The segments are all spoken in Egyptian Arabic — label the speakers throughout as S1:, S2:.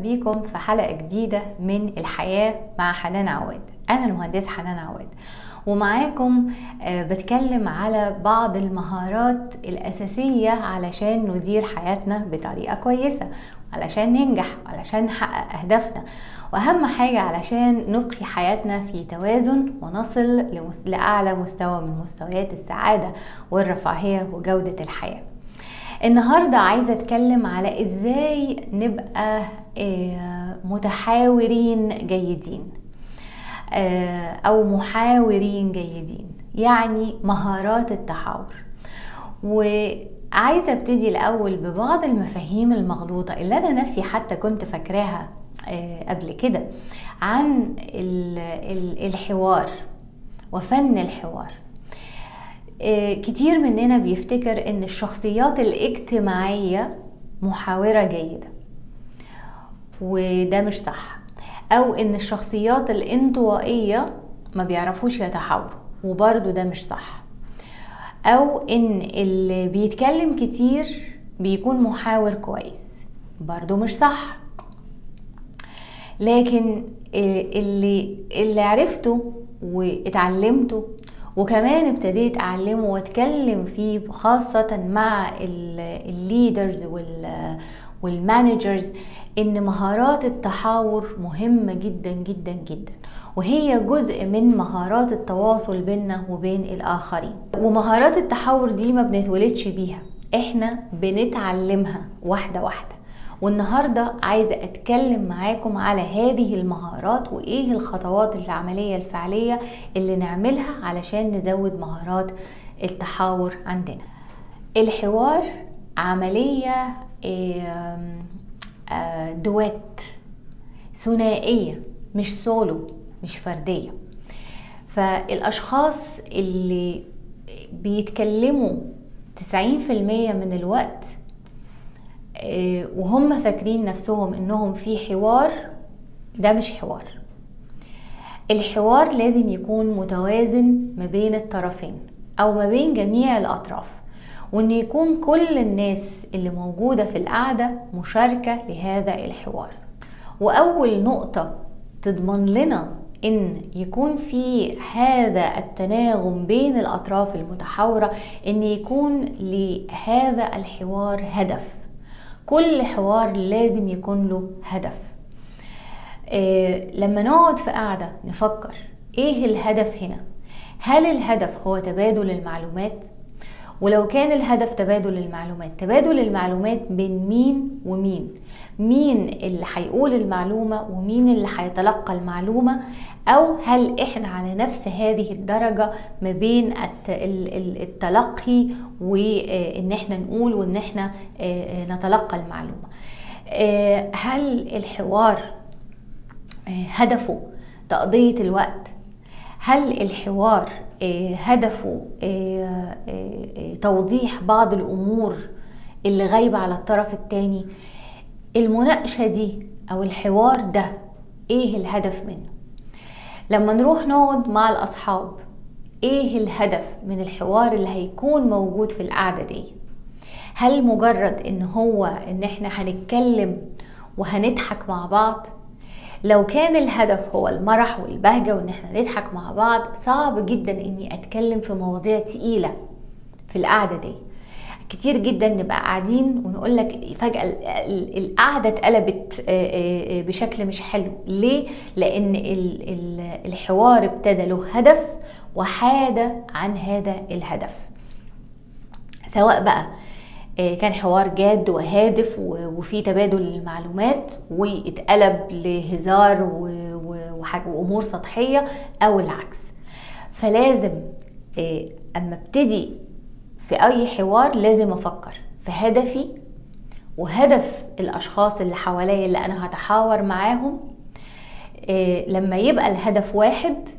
S1: بيكم في حلقة جديدة من الحياة مع حنان عواد أنا المهندسة حنان عواد ومعاكم آه، بتكلم على بعض المهارات الأساسية علشان ندير حياتنا بطريقة كويسة علشان ننجح علشان نحقق أهدافنا وأهم حاجة علشان نبقي حياتنا في توازن ونصل لمس- لأعلى مستوى من مستويات السعادة والرفاهية وجودة الحياة النهاردة عايزة اتكلم على ازاي نبقى آه، متحاورين جيدين آه، او محاورين جيدين يعني مهارات التحاور وعايزة ابتدي الاول ببعض المفاهيم المغلوطة اللي انا نفسي حتى كنت فاكراها آه، قبل كده عن ال- ال- الحوار وفن الحوار آه، كتير مننا بيفتكر ان الشخصيات الاجتماعية محاورة جيدة وده مش صح او ان الشخصيات الانطوائية ما بيعرفوش يتحاوروا وبرضو ده مش صح او ان اللي بيتكلم كتير بيكون محاور كويس برضو مش صح لكن اللي اللي عرفته واتعلمته وكمان ابتديت اعلمه واتكلم فيه خاصة مع الليدرز والمانجرز ان مهارات التحاور مهمة جدا جدا جدا وهي جزء من مهارات التواصل بيننا وبين الاخرين ومهارات التحاور دي ما بنتولدش بيها احنا بنتعلمها واحدة واحدة والنهارده عايزه اتكلم معاكم على هذه المهارات وايه الخطوات العمليه الفعليه اللي نعملها علشان نزود مهارات التحاور عندنا الحوار عمليه آم، آه، دوات ثنائيه مش سولو مش فرديه فالاشخاص اللي بيتكلموا 90% من الوقت آه، وهم فاكرين نفسهم انهم في حوار ده مش حوار الحوار لازم يكون متوازن ما بين الطرفين او ما بين جميع الاطراف وان يكون كل الناس اللي موجودة في القعدة مشاركة لهذا الحوار واول نقطة تضمن لنا ان يكون في هذا التناغم بين الاطراف المتحاورة ان يكون لهذا الحوار هدف كل حوار لازم يكون له هدف إيه لما نقعد في قعدة نفكر ايه الهدف هنا هل الهدف هو تبادل المعلومات ولو كان الهدف تبادل المعلومات تبادل المعلومات بين مين ومين مين اللي هيقول المعلومة ومين اللي هيتلقى المعلومة او هل احنا على نفس هذه الدرجة ما بين الت- ال- ال- التلقي وان احنا نقول وان احنا آه، آه، نتلقى المعلومة آه، هل الحوار آه، هدفه تقضية الوقت هل الحوار آه، هدفه آه، آه، آه، توضيح بعض الأمور اللي غايبة على الطرف التاني المناقشة دي أو الحوار ده إيه الهدف منه لما نروح نقعد مع الأصحاب إيه الهدف من الحوار اللي هيكون موجود في القعدة دي هل مجرد ان هو ان احنا هنتكلم وهنضحك مع بعض لو كان الهدف هو المرح والبهجة وان احنا نضحك مع بعض صعب جدا اني اتكلم في مواضيع تقيلة في القعدة دي كتير جدا نبقى قاعدين ونقول لك فجأة ال- ال- القعدة اتقلبت آه، آه، آه، بشكل مش حلو ليه؟ لأن ال- ال- الحوار ابتدى له هدف وحاد عن هذا الهدف سواء بقى آه، كان حوار جاد وهادف و- وفي تبادل المعلومات واتقلب لهزار و- و- وحاج- وامور سطحيه او العكس فلازم آه، اما ابتدي في اي حوار لازم افكر في هدفي وهدف الاشخاص اللي حواليا اللي انا هتحاور معاهم آه، لما يبقى الهدف واحد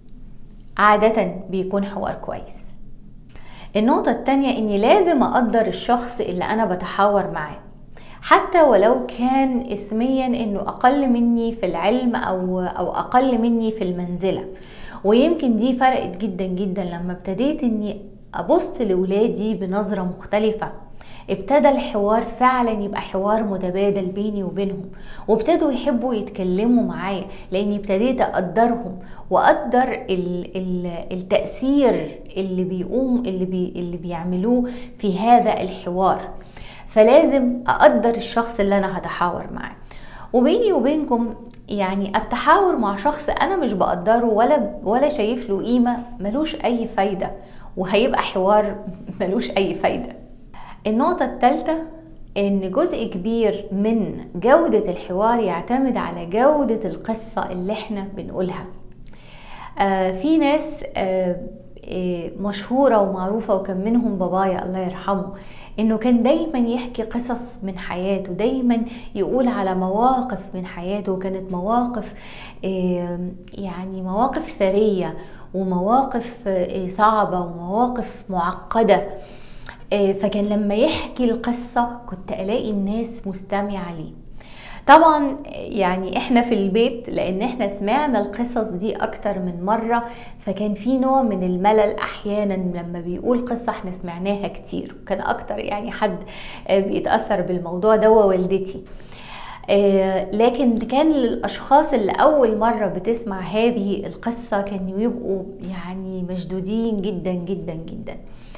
S1: عادة بيكون حوار كويس النقطة التانية اني لازم اقدر الشخص اللي انا بتحاور معاه حتى ولو كان اسميا انه اقل مني في العلم او او اقل مني في المنزلة ويمكن دي فرقت جدا جدا لما ابتديت اني ابص لولادي بنظرة مختلفة ابتدى الحوار فعلا يبقى حوار متبادل بيني وبينهم وابتدوا يحبوا يتكلموا معايا لاني ابتديت اقدرهم واقدر ال ال التاثير اللي بيقوم اللي بي اللي بيعملوه في هذا الحوار فلازم اقدر الشخص اللي انا هتحاور معاه وبيني وبينكم يعني التحاور مع شخص انا مش بقدره ولا ولا شايف له قيمه ملوش اي فايده وهيبقى حوار ملوش اي فايده النقطه الثالثه ان جزء كبير من جوده الحوار يعتمد على جوده القصه اللي احنا بنقولها آه في ناس آه مشهورة ومعروفة وكان منهم بابايا الله يرحمه انه كان دايما يحكي قصص من حياته دايما يقول على مواقف من حياته وكانت مواقف يعني مواقف ثرية ومواقف صعبة ومواقف معقدة فكان لما يحكي القصة كنت الاقي الناس مستمعة ليه طبعا يعني احنا في البيت لان احنا سمعنا القصص دي اكتر من مرة فكان في نوع من الملل احيانا لما بيقول قصة احنا سمعناها كتير وكان اكتر يعني حد بيتأثر بالموضوع ده والدتي لكن كان للاشخاص اللي اول مره بتسمع هذه القصه كانوا يبقوا يعني مشدودين جدا جدا جدا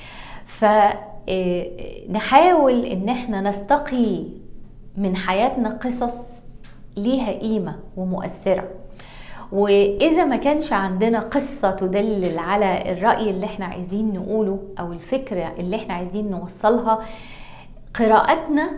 S1: فنحاول ان احنا نستقي من حياتنا قصص ليها قيمة ومؤثرة وإذا ما كانش عندنا قصة تدلل على الرأي اللي احنا عايزين نقوله أو الفكرة اللي احنا عايزين نوصلها قراءتنا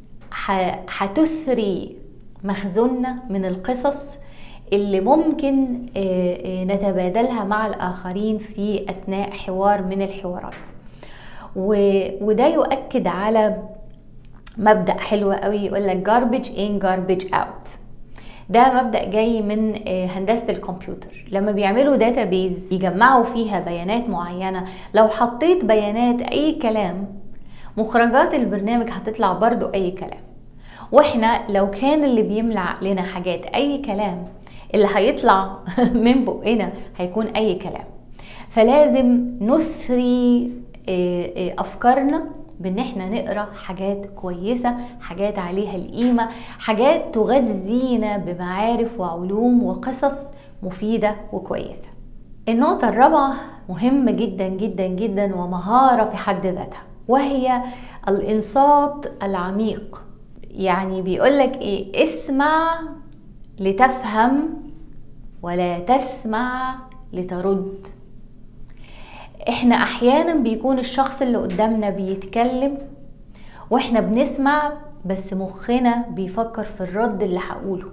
S1: هتثري مخزوننا من القصص اللي ممكن نتبادلها مع الآخرين في أثناء حوار من الحوارات وده يؤكد على مبدا حلو قوي يقول لك garbage in garbage out ده مبدا جاي من هندسه الكمبيوتر لما بيعملوا داتابيز يجمعوا فيها بيانات معينه لو حطيت بيانات اي كلام مخرجات البرنامج هتطلع برضو اي كلام واحنا لو كان اللي بيملى عقلنا حاجات اي كلام اللي هيطلع من بقنا هيكون اي كلام فلازم نثري افكارنا بان احنا نقرا حاجات كويسه حاجات عليها القيمه حاجات تغذينا بمعارف وعلوم وقصص مفيده وكويسه النقطه الرابعه مهمه جدا جدا جدا ومهاره في حد ذاتها وهي الانصات العميق يعني بيقولك ايه اسمع لتفهم ولا تسمع لترد احنا احيانا بيكون الشخص اللي قدامنا بيتكلم واحنا بنسمع بس مخنا بيفكر في الرد اللي هقوله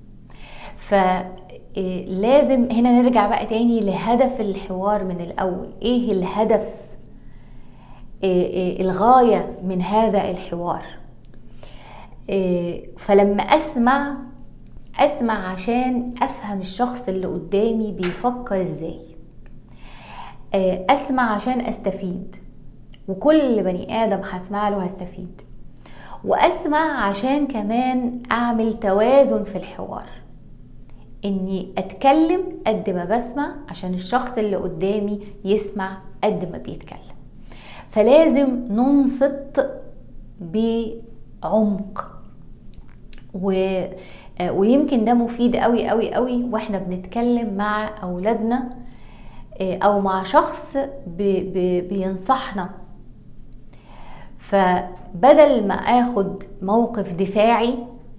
S1: فلازم هنا نرجع بقى تاني لهدف الحوار من الاول ايه الهدف إيه الغايه من هذا الحوار إيه فلما اسمع اسمع عشان افهم الشخص اللي قدامي بيفكر ازاي اسمع عشان استفيد وكل بني ادم هسمع له هستفيد واسمع عشان كمان اعمل توازن في الحوار اني اتكلم قد ما بسمع عشان الشخص اللي قدامي يسمع قد ما بيتكلم فلازم ننصت بعمق و... ويمكن ده مفيد قوي قوي قوي واحنا بنتكلم مع اولادنا او مع شخص بي بي بينصحنا فبدل ما اخد موقف دفاعي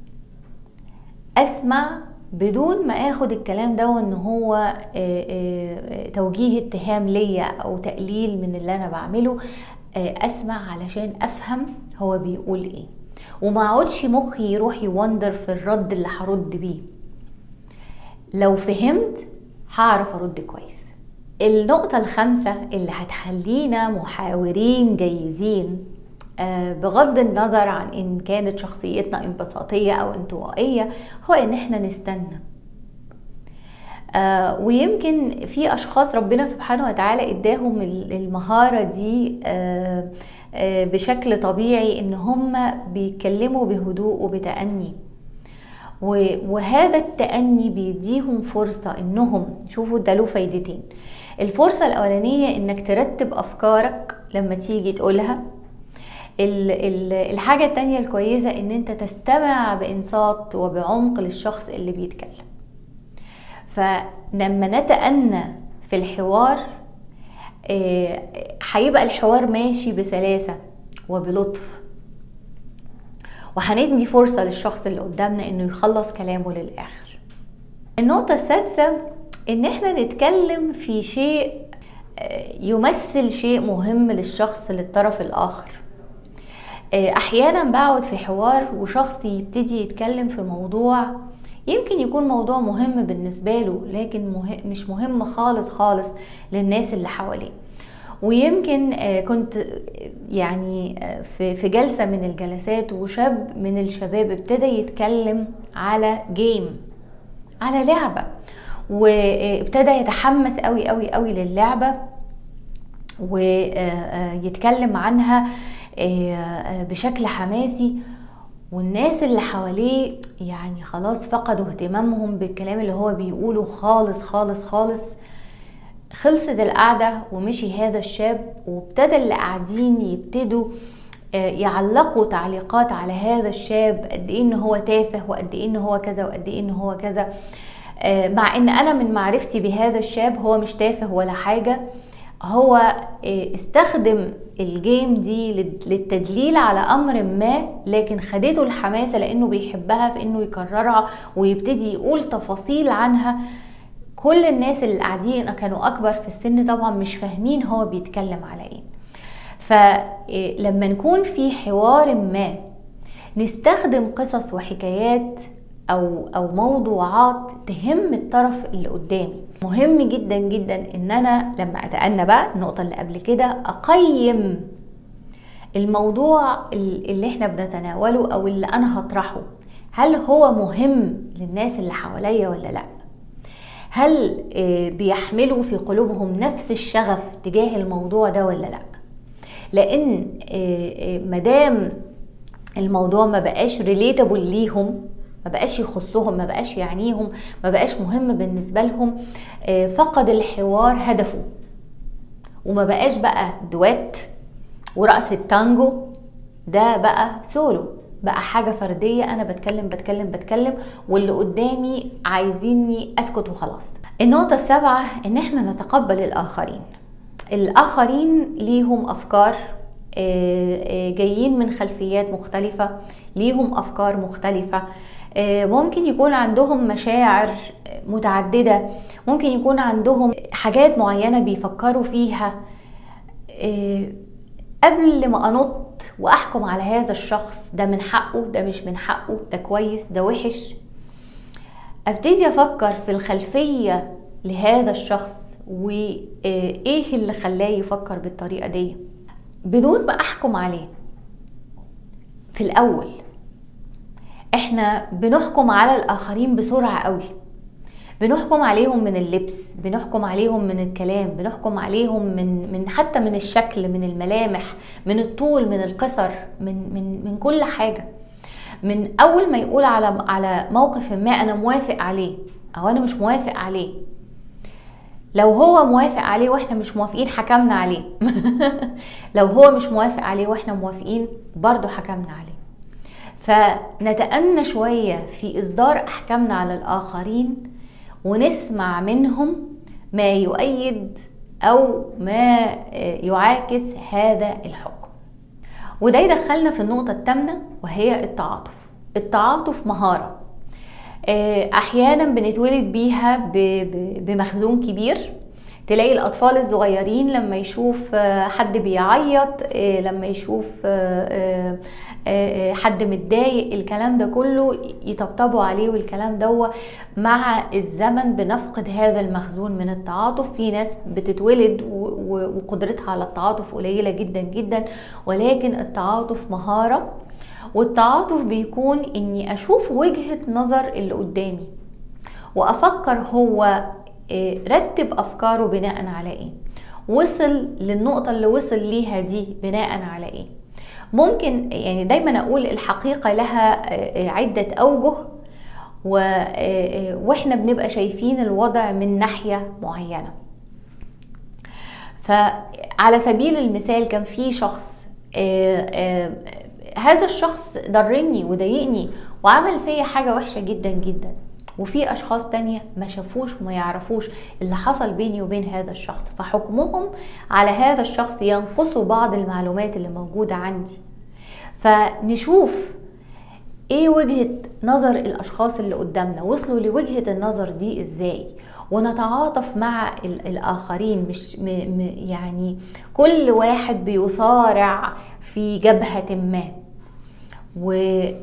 S1: اسمع بدون ما اخد الكلام ده ان هو توجيه اتهام ليا او تقليل من اللي انا بعمله اسمع علشان افهم هو بيقول ايه وما اقعدش مخي يروح يوندر في الرد اللي هرد بيه لو فهمت هعرف ارد كويس النقطة الخامسة اللي هتخلينا محاورين جيدين بغض النظر عن ان كانت شخصيتنا انبساطية او انطوائية هو ان احنا نستنى ويمكن في اشخاص ربنا سبحانه وتعالى اداهم المهارة دي بشكل طبيعي ان هم بيتكلموا بهدوء وبتأني وهذا التأني بيديهم فرصة انهم شوفوا ده له فايدتين الفرصة الأولانية إنك ترتب أفكارك لما تيجي تقولها الحاجة التانية الكويسة ان انت تستمع بانصات وبعمق للشخص اللي بيتكلم فلما نتأنى في الحوار آه، هيبقى الحوار ماشي بسلاسة وبلطف وهندي فرصة للشخص اللي قدامنا انه يخلص كلامه للآخر النقطة السادسة ان احنا نتكلم في شيء آه، يمثل شيء مهم للشخص للطرف الآخر آه، احيانا بقعد في حوار وشخص يبتدي يتكلم في موضوع يمكن يكون موضوع مهم بالنسبة له لكن مهم مش مهم خالص خالص للناس اللي حواليه ويمكن آه، كنت يعني آه، في جلسة من الجلسات وشاب من الشباب ابتدى يتكلم على جيم على لعبة وابتدى يتحمس قوي قوي قوي للعبة ويتكلم عنها بشكل حماسي والناس اللي حواليه يعني خلاص فقدوا اهتمامهم بالكلام اللي هو بيقوله خالص خالص خالص خلصت القعدة ومشي هذا الشاب وابتدى اللي قاعدين يبتدوا آه، يعلقوا تعليقات على هذا الشاب قد ايه ان هو تافه وقد ايه ان هو كذا وقد ايه ان هو كذا آه، مع ان انا من معرفتي بهذا الشاب هو مش تافه ولا حاجة هو آه، استخدم الجيم دي للتدليل على امر ما لكن خدته الحماسه لانه بيحبها في انه يكررها ويبتدي يقول تفاصيل عنها كل الناس اللي قاعدين كانوا اكبر في السن طبعا مش فاهمين هو بيتكلم على ايه فلما نكون في حوار ما نستخدم قصص وحكايات او او موضوعات تهم الطرف اللي قدامي مهم جدا جدا ان انا لما اتأنى بقى النقطة اللي قبل كده اقيم الموضوع اللي احنا بنتناوله او اللي انا هطرحه هل هو مهم للناس اللي حواليا ولا لا هل آه، بيحملوا في قلوبهم نفس الشغف تجاه الموضوع ده ولا لا لان آه، آه، مدام الموضوع ما بقاش ريليتابل ليهم ما بقاش يخصهم ما بقاش يعنيهم ما بقاش مهم بالنسبة لهم آه، فقد الحوار هدفه وما بقاش بقى دوات ورقص التانجو ده بقى سولو بقى حاجة فردية أنا بتكلم بتكلم بتكلم واللي قدامي عايزيني أسكت وخلاص النقطة السابعة إن إحنا نتقبل الآخرين الآخرين ليهم أفكار آه، آه، جايين من خلفيات مختلفة ليهم أفكار مختلفة آه، ممكن يكون عندهم مشاعر متعددة ممكن يكون عندهم حاجات معينة بيفكروا فيها آه، قبل ما انط واحكم على هذا الشخص ده من حقه ده مش من حقه ده كويس ده وحش ابتدي افكر في الخلفية لهذا الشخص وايه اللي خلاه يفكر بالطريقة دي بدون ما احكم عليه في الاول احنا بنحكم على الاخرين بسرعه قوي بنحكم عليهم من اللبس بنحكم عليهم من الكلام بنحكم عليهم من من حتى من الشكل من الملامح من الطول من القصر من من من كل حاجه من اول ما يقول على على موقف ما انا موافق عليه او انا مش موافق عليه لو هو موافق عليه واحنا مش موافقين حكمنا عليه لو هو مش موافق عليه واحنا موافقين برضو حكمنا عليه فنتأنى شوية في إصدار أحكامنا على الآخرين ونسمع منهم ما يؤيد أو ما يعاكس هذا الحكم وده يدخلنا في النقطة الثامنة وهي التعاطف التعاطف مهارة أحيانا بنتولد بيها بمخزون كبير تلاقي الاطفال الصغيرين لما يشوف آه، حد بيعيط آه، لما يشوف آه، حد متضايق الكلام ده كله يطبطبوا عليه والكلام ده مع الزمن بنفقد هذا المخزون من التعاطف في ناس بتتولد وقدرتها على التعاطف قليله جدا جدا ولكن التعاطف مهاره والتعاطف بيكون اني اشوف وجهه نظر اللي قدامي وافكر هو إيه، رتب افكاره بناء على ايه وصل للنقطة اللي وصل ليها دي بناء على ايه ممكن يعني دايما اقول الحقيقة لها إيه، عدة اوجه إيه، واحنا بنبقى شايفين الوضع من ناحية معينة فعلى سبيل المثال كان في شخص آه، آه، هذا الشخص ضرني وضايقني وعمل فيا حاجة وحشة جدا جدا وفي اشخاص تانية ما شافوش وما يعرفوش اللي حصل بيني وبين هذا الشخص فحكمهم على هذا الشخص ينقصوا بعض المعلومات اللي موجودة عندي فنشوف ايه وجهة نظر الاشخاص اللي قدامنا وصلوا لوجهة النظر دي ازاي ونتعاطف مع الاخرين مش م م يعني كل واحد بيصارع في جبهة ما و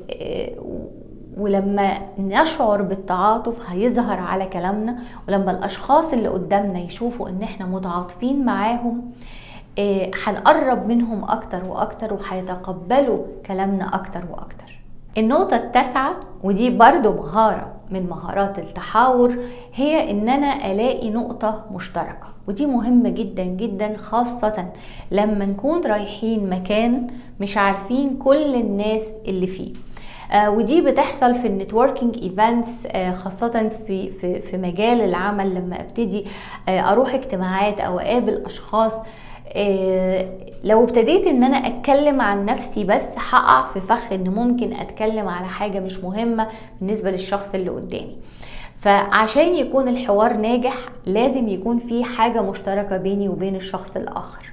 S1: ولما نشعر بالتعاطف هيظهر على كلامنا ولما الاشخاص اللي قدامنا يشوفوا ان احنا متعاطفين معاهم هنقرب منهم اكتر واكتر وهيتقبلوا كلامنا اكتر واكتر النقطة التاسعة ودي برضو مهارة من مهارات التحاور هي ان انا الاقي نقطة مشتركة ودي مهمة جدا جدا خاصة لما نكون رايحين مكان مش عارفين كل الناس اللي فيه آه ودي بتحصل في النتوركينج ايفنتس آه خاصة في, في, في مجال العمل لما ابتدي آه اروح اجتماعات او اقابل اشخاص لو ابتديت ان انا اتكلم عن نفسي بس هقع في فخ ان ممكن اتكلم على حاجة مش مهمة بالنسبة للشخص اللي قدامي فعشان يكون الحوار ناجح لازم يكون في حاجة مشتركة بيني وبين الشخص الاخر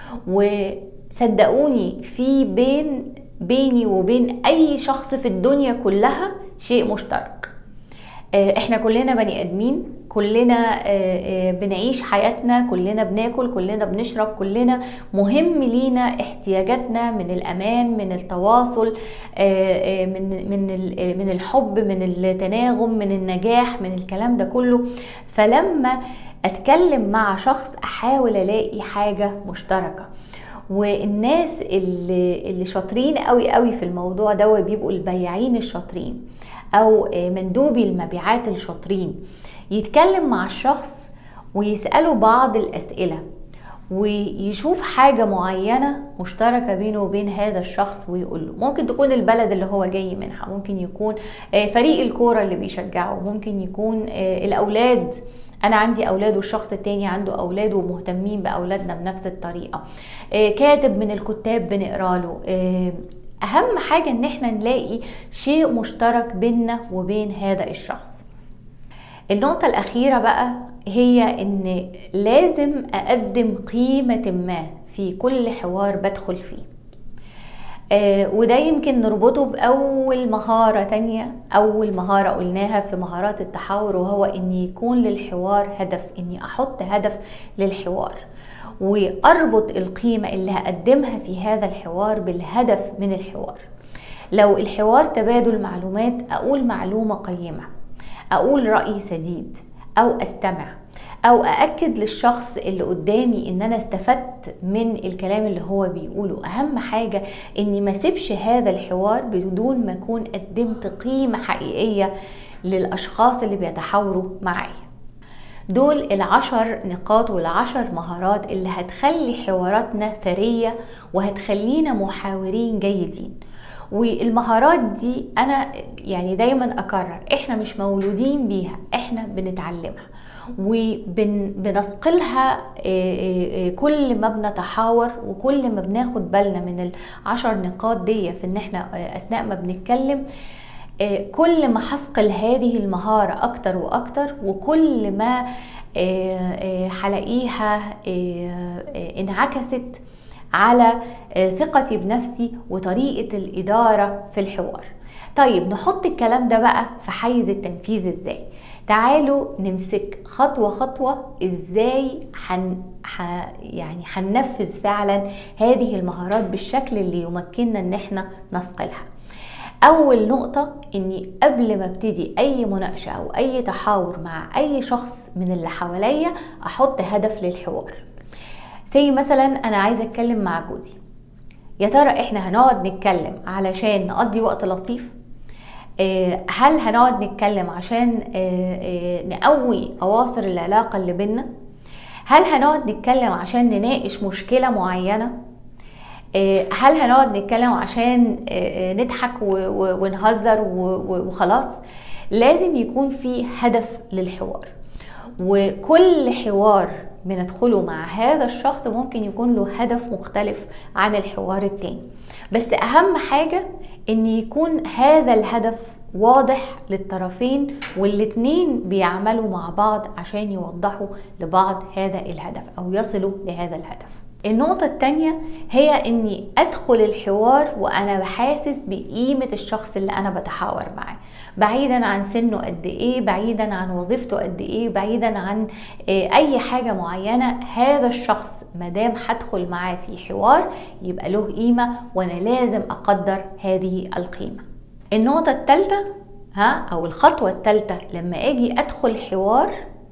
S1: وصدقوني في بين بيني وبين اي شخص في الدنيا كلها شيء مشترك احنا كلنا بني ادمين كلنا بنعيش حياتنا كلنا بناكل كلنا بنشرب كلنا مهم لينا احتياجاتنا من الامان من التواصل من من من الحب من التناغم من النجاح من الكلام ده كله فلما اتكلم مع شخص احاول الاقي حاجه مشتركه والناس اللي اللي شاطرين قوي قوي في الموضوع ده بيبقوا البياعين الشاطرين او مندوبي المبيعات الشاطرين يتكلم مع الشخص ويسأله بعض الأسئلة ويشوف حاجة معينة مشتركة بينه وبين هذا الشخص ويقول له ممكن تكون البلد اللي هو جاي منها ممكن يكون فريق الكورة اللي بيشجعه ممكن يكون الأولاد انا عندي اولاد والشخص التاني عنده اولاد ومهتمين باولادنا بنفس الطريقه كاتب من الكتاب بنقرا له اهم حاجه ان احنا نلاقي شيء مشترك بيننا وبين هذا الشخص النقطة الأخيرة بقى هي إن لازم أقدم قيمة ما في كل حوار بدخل فيه آه وده يمكن نربطه بأول مهارة تانية أول مهارة قلناها في مهارات التحاور وهو إن يكون للحوار هدف إني أحط هدف للحوار وأربط القيمة اللي هقدمها في هذا الحوار بالهدف من الحوار لو الحوار تبادل معلومات أقول معلومة قيمة اقول راي سديد او استمع او ااكد للشخص اللي قدامي ان انا استفدت من الكلام اللي هو بيقوله اهم حاجه اني ما سيبش هذا الحوار بدون ما اكون قدمت قيمه حقيقيه للاشخاص اللي بيتحاوروا معايا دول العشر نقاط والعشر مهارات اللي هتخلي حواراتنا ثريه وهتخلينا محاورين جيدين والمهارات دي انا يعني دايما اكرر احنا مش مولودين بيها احنا بنتعلمها وبنثقلها كل ما بنتحاور وكل ما بناخد بالنا من العشر نقاط دي في ان احنا اثناء ما بنتكلم كل ما هثقل هذه المهارة أكتر وأكتر وكل ما هلاقيها انعكست على ثقتي بنفسي وطريقة الإدارة في الحوار طيب نحط الكلام ده بقى في حيز التنفيذ ازاي تعالوا نمسك خطوة خطوة ازاي حن ح... يعني هننفذ فعلا هذه المهارات بالشكل اللي يمكننا ان احنا نصقلها اول نقطة اني قبل ما ابتدي اي مناقشة او اي تحاور مع اي شخص من اللي حواليا احط هدف للحوار زي مثلا انا عايزه اتكلم مع جوزي يا ترى احنا هنقعد نتكلم علشان نقضي وقت لطيف هل هنقعد نتكلم عشان نقوي اواصر العلاقه اللي بينا هل هنقعد نتكلم عشان نناقش مشكله معينه هل هنقعد نتكلم عشان نضحك ونهزر وخلاص لازم يكون في هدف للحوار وكل حوار بندخله مع هذا الشخص ممكن يكون له هدف مختلف عن الحوار التاني بس اهم حاجة ان يكون هذا الهدف واضح للطرفين والاتنين بيعملوا مع بعض عشان يوضحوا لبعض هذا الهدف او يصلوا لهذا الهدف النقطة التانية هي اني ادخل الحوار وانا بحاسس بقيمة الشخص اللي انا بتحاور معاه بعيدا عن سنه قد ايه بعيدا عن وظيفته قد ايه بعيدا عن اي حاجة معينة هذا الشخص مادام هدخل معاه في حوار يبقى له قيمة وانا لازم اقدر هذه القيمة النقطة التالتة ها او الخطوة التالتة لما اجي ادخل حوار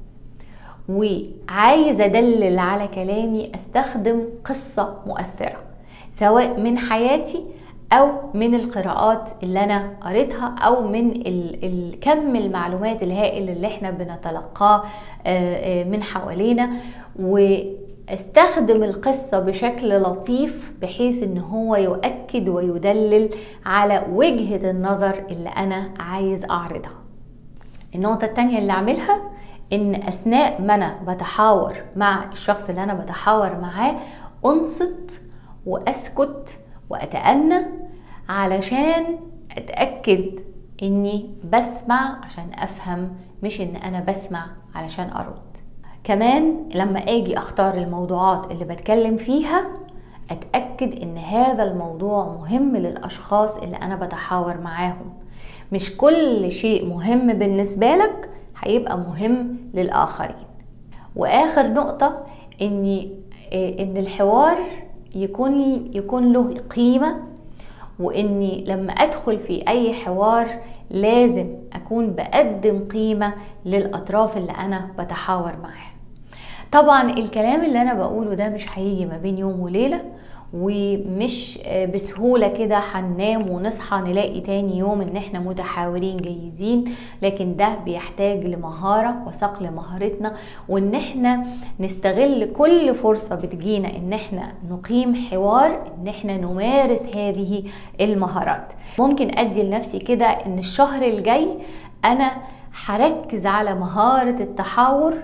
S1: وعايز ادلل على كلامي استخدم قصة مؤثرة سواء من حياتي او من القراءات اللي انا قريتها او من كم المعلومات الهائل اللي احنا بنتلقاه من حوالينا واستخدم القصة بشكل لطيف بحيث ان هو يؤكد ويدلل على وجهة النظر اللي انا عايز اعرضها النقطة التانية اللي اعملها ان اثناء ما انا بتحاور مع الشخص اللي انا بتحاور معاه انصت واسكت واتأنى علشان اتأكد اني بسمع عشان افهم مش ان انا بسمع علشان ارد كمان لما اجي اختار الموضوعات اللي بتكلم فيها اتأكد ان هذا الموضوع مهم للاشخاص اللي انا بتحاور معاهم مش كل شيء مهم بالنسبة لك هيبقى مهم للآخرين وآخر نقطة إن إن الحوار يكون يكون له قيمة وإني لما أدخل في أي حوار لازم أكون بقدم قيمة للأطراف اللي أنا بتحاور معاها طبعا الكلام اللي أنا بقوله ده مش هيجي ما بين يوم وليلة ومش بسهولة كده هننام ونصحى نلاقي تاني يوم ان احنا متحاورين جيدين لكن ده بيحتاج لمهارة وصقل مهارتنا وان احنا نستغل كل فرصة بتجينا ان احنا نقيم حوار ان احنا نمارس هذه المهارات ممكن ادي لنفسي كده ان الشهر الجاي انا هركز على مهارة التحاور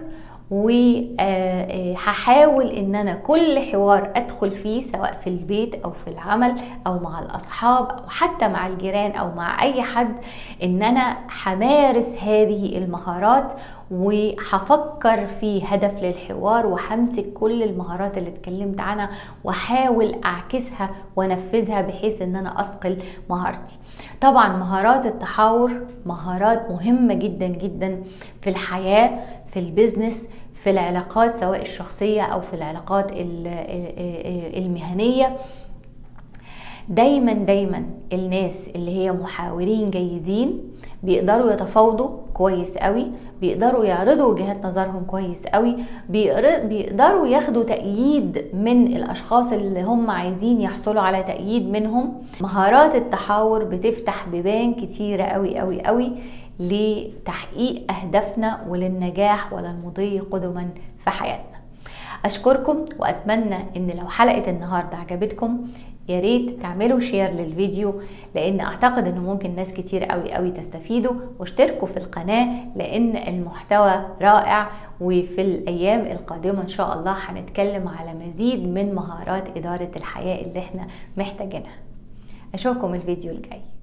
S1: وهحاول ان انا كل حوار ادخل فيه سواء في البيت او في العمل او مع الاصحاب او حتى مع الجيران او مع اي حد ان انا همارس هذه المهارات وهفكر في هدف للحوار وهمسك كل المهارات اللي اتكلمت عنها واحاول اعكسها وانفذها بحيث ان انا اثقل مهارتي طبعا مهارات التحاور مهارات مهمة جدا جدا في الحياة في البيزنس في العلاقات سواء الشخصية أو في العلاقات المهنية دايما دايما الناس اللي هي محاورين جيدين بيقدروا يتفاوضوا كويس قوي بيقدروا يعرضوا وجهات نظرهم كويس قوي بيقدروا ياخدوا تأييد من الأشخاص اللي هم عايزين يحصلوا على تأييد منهم مهارات التحاور بتفتح بيبان كتيرة قوي قوي قوي لتحقيق أهدافنا وللنجاح وللمضي قدما في حياتنا أشكركم وأتمنى إن لو حلقة النهاردة عجبتكم يا ريت تعملوا شير للفيديو لان اعتقد انه ممكن ناس كتير قوي قوي تستفيدوا واشتركوا في القناه لان المحتوى رائع وفي الايام القادمه ان شاء الله هنتكلم على مزيد من مهارات اداره الحياه اللي احنا محتاجينها اشوفكم الفيديو الجاي